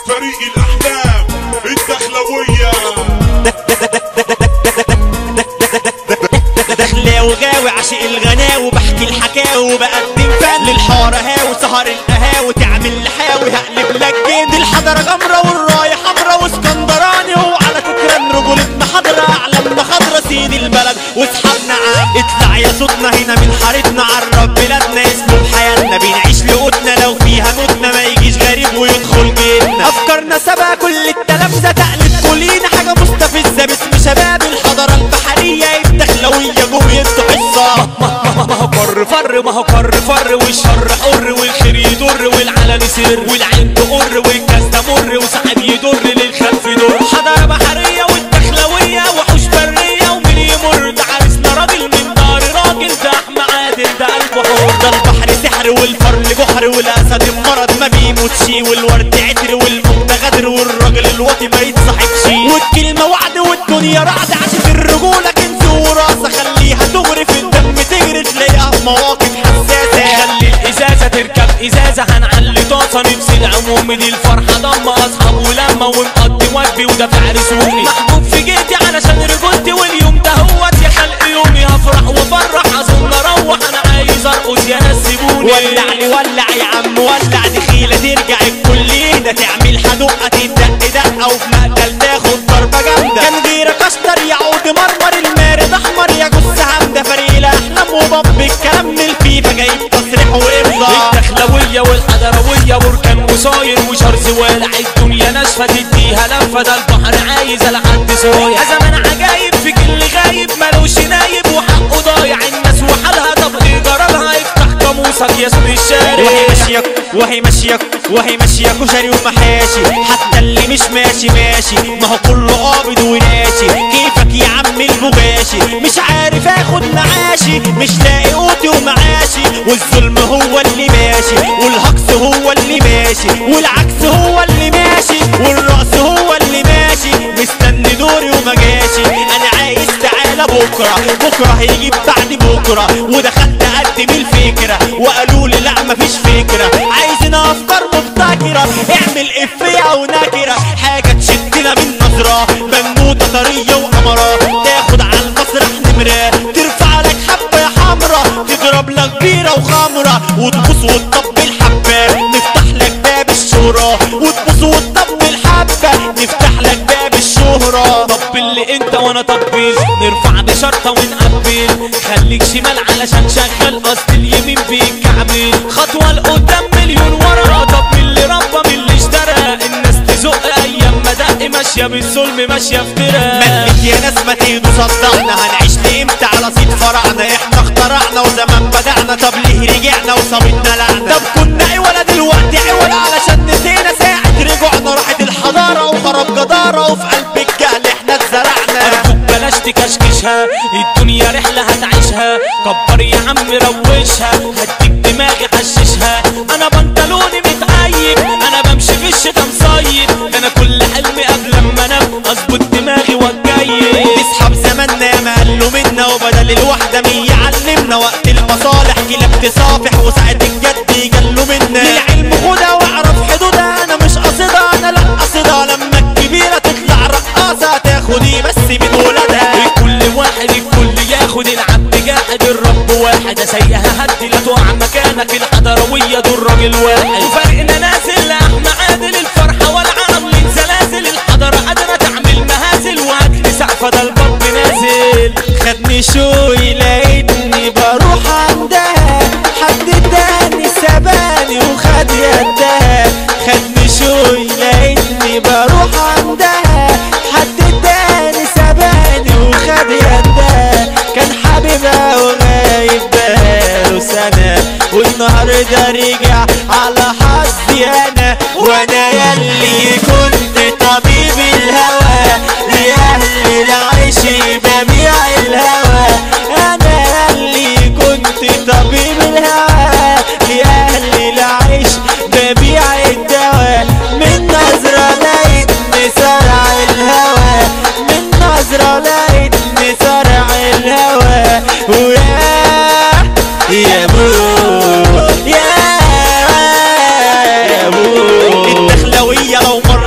فريق الاحلام الدخلوية دخلاوي غاوي عاشق الغناوي بحكي الحكاوي وبقدم فن للحارة هاوي سهر القهاوي تعمل لحاوي هقلب لك جند الحضرة جمرة والراية حمرا واسكندراني وعلى فكرة رجولتنا حضرة أعلامنا خضرة سيد البلد واصحابنا عام اطلع يا صوتنا هنا من حارتنا عرب بلادنا اسمه بحياتنا بنعيش لقوتنا لو فيها موتنا ما يجيش غريب ويدخل جيتنا افكارنا سبا كل التلامذة تقلب كلنا حاجة مستفزة باسم شباب الحضارة البحرية الدخلوية جوه يفتح الصاع ما هو كر فر ما هو كر فر والشر حر والخير يضر والعلن سر والعين تقر والكاس تمر وسحب يضر للخلف يضر حضارة بحرية والدخلوية وحوش برية ومين يمر ده عريسنا راجل من دار راجل ده احمى عادل ده قلبه حر ده البحر سحر والفرل جحر والاسد المرض ما بيموتش والورد عطر والموت غدر والراجل الواطي ما يتصاحبش والكلمة وعد والدنيا رعد عاشت الرجولة كنز وراسة خليها تغرف الدم تجري تلاقيها في مواقف حساسة خلي الازازة تركب ازازة هنعلي طاسة نفسي العموم دي الفرحة ضم اصحاب ولما ونقضي واجبي ودافع رسومي محبوب في جيتي علشان رجولتي واليوم ده هو يا خلق يومي هفرح وافرح اظن اروح انا عايز ارقص يا ناس سيبوني ولع لي ولع يا عم ولع دخيلة ترجع الكلية تعمل حدقة تدق دقة وفي مقتل تاخد ضربة جامدة كان غيرك اشطر يعود مرمر المارد احمر يا جثة همدة فريق الاحلام وباب الكلام من الفيفا جايب تصريح وامضاء الدخلوية والحضروية بركان وصاير وشرز والع الدنيا ناشفة تديها لفة ده البحر عايز لحد صايع زمان عجايب في كل غايب ملوش نايب وحقه ضايع الناس وحالها طب ايه جرالها افتح قاموسك يا سود الشارع وهي ماشيك وهي ماشيك وهي ماشية كشري ومحاشي حتى اللي مش ماشي ماشي ما هو كله قابض وناشي كيفك يا عم البغاشي مش عارف اخد معاشي مش لاقي قوتي ومعاشي والظلم هو اللي ماشي والهجص هو اللي ماشي والعكس هو اللي ماشي والرأس هو اللي ماشي مستني دوري وما جاشي انا عايز تعالى بكرة بكرة هيجيب بعد بكرة ودخلت اقدم الفكرة وقالوا لي لا مفيش فكرة عايزين افكار مبتكرة اعمل افية او نكرة حاجة تشدنا من نظرة بنوتة طرية وقمرة تاخد على المسرح نمرة ترفع لك حبة يا حمرا تضرب لك بيرة وخمرة وتبوس وتطبل حبة نفتح لك باب الشهرة وتبوس وتطبل حبة نفتح لك باب الشهرة طبل لي انت وانا طبل نرفع بشرطة ونقبل خليك شمال علشان شغل قصد اليمين بيكعبل خطوة لقدام مليون ورا طب من اللي ربى من اللي اشترى الناس تزق ايام ما دق ماشية بالظلم ماشية افتراء ملك يا ناس ما تيجوا صدقنا هنعيش لامتى على صيد فرعنا احنا اخترعنا وزمان بدعنا طب ليه رجعنا وصابتنا لعنة طب كنا عولا دلوقتي عولا علشان نسينا ساعة رجوعنا راحت الحضارة وخرب جدارة وفي قلب الجهل احنا اتزرعنا ارجوك بلاش تكشكشها الدنيا رحلة هتعيشها كبر يا عم روشها هديك دماغي حششها انا بنطلوني متعيب انا بمشي في الشتا مصيب انا كل حلمي قبل ما انام اظبط دماغي والجاي نسحب زماننا يا ما قالوا منا وبدل الوحدة مية علمنا وقت المصالح كلاب تصافح وساعة الجد يجلوا منا للعلم خدها واعرف حدودها انا مش قصدها انا لا قصدها لما الكبيرة تطلع رقاصة تاخدي بس من ولادها كل واحد الكل ياخد العبد جاحد الرب واحد اسيها هدي لا تقع مكانك الحضروية دول راجل واحد وفرقنا نازل لاحمى عادل الفرحة والعالم زلازل الحضرة قادرة تعمل مهازل وهاتلي سقفة ده الباب نازل خدني شوي لقيتني بروح عندها حد اداني سباني وخد يدها خدني شوي لقيتني بروح عندها حد اداني سباني وخد يدها كان حبيبها وغايب بقاله سنة والنهاردة رجع على حظي انا وانا يلي كنت طبيب الهوى لأهل العيش ببيع الهوى انا يلي كنت طبيب الهوى لأهل العيش ببيع الدواء من نظرة لقيتني صرع الهوى من نظرة لقيتني صرع الهوى ويا يا بو يا يا بو الدخلوية لو مر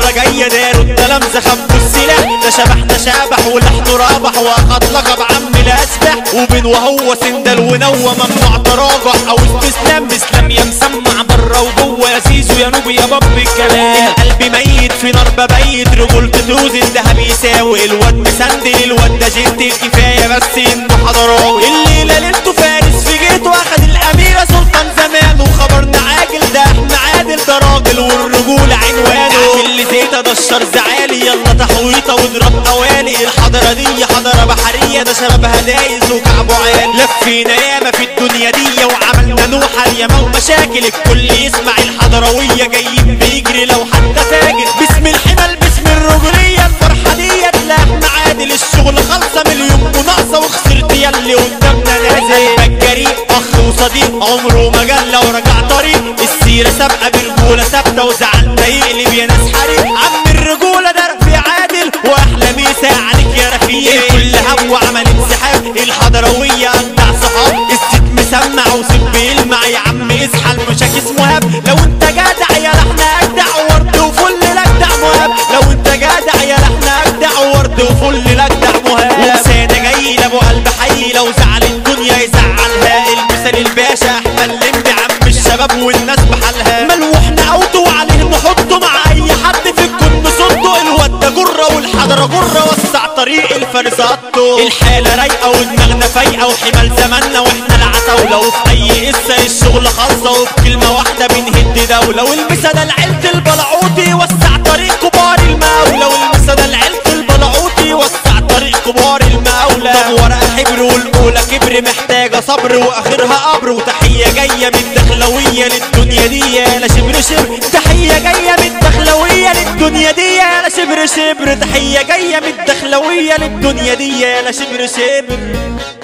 الزمزة خبوا السلاح ده شبحنا شابح ولحنه رابح واخد لقب عم الاسبح وبين وهو سندل ونوى ممنوع تراجع او استسلام اسلام يا مسمع بره وجوه يا سيزو يا نوب يا باب الكلام القلب ميت في نار ببيت رجولته توزن دهب يساوي الواد مسندل الواد ده جنت الكفايه بس انه حضراوي الليله ليلته فارس في جيته اخد الاميره سلطان زمان وخبرنا عاجل ده احنا عادل ده راجل والرجوله عنوانه اللي زيته ده الشر زعالي يلا تحويطه واضرب قوالي الحضره دي حضره بحريه ده شبابها دايز وكعبه عالي لفينا ياما في الدنيا دي وعملنا نوحه الياما ومشاكل الكل يسمع الحضرويه جايين بيجري لو حتى تاجر باسم الحمل باسم الرجوليه الفرحه ديت لا احنا عادل الشغل خالصه مليون وناقصه وخسرت ياللي قدامنا نازل قلبك جريء اخ وصديق عمره ما جال لو رجع طريق السيره سابقه برجوله ثابته وزعلنا يقلب يا ناس حريق عم الرجوله ده رفيع عادل واحلى ميسا عليك يا رفيق الكل هو عمل انسحاب الحضرويه اجدع صحاب الست مسمع وسب يلمع يا عم اصحى المشاك اسمه هاب لو انت جدع يا لحنا اجدع ورد وفل لجدع مهاب لو انت جدع يا لحنا اجدع ورد وفل لجدع مهاب وسانة جاي لابو قلب حي لو زعل الدنيا يزعلها المثال الباشا احمد لمبي عم الشباب والناس بحالها ملوحنا اوضه وعليه نحطه مع اي حد في الكون نصده الواد ده جره والحضره جره وسع طريق الفرزاتو الحاله رايقه ودماغنا فايقه وحمال زماننا واحنا العتاوله وفي اي قصه الشغل خالصه وبكلمه واحده بنهد دوله والمسا ده لعيله البلعوطي وسع طريق كبار المقاوله والمسا ده لعيله البلعوطي وسع طريق كبار المقاوله طب ورقه حبر والاولى كبر محتاجه صبر واخرها قبر وتحيه جايه من دخلويه للدنيا دي يا شبر شبر تحيه جايه من الدخلويه للدنيا دي يا شبر شبر تحيه جايه من الدخلويه للدنيا دي يا شبر شبر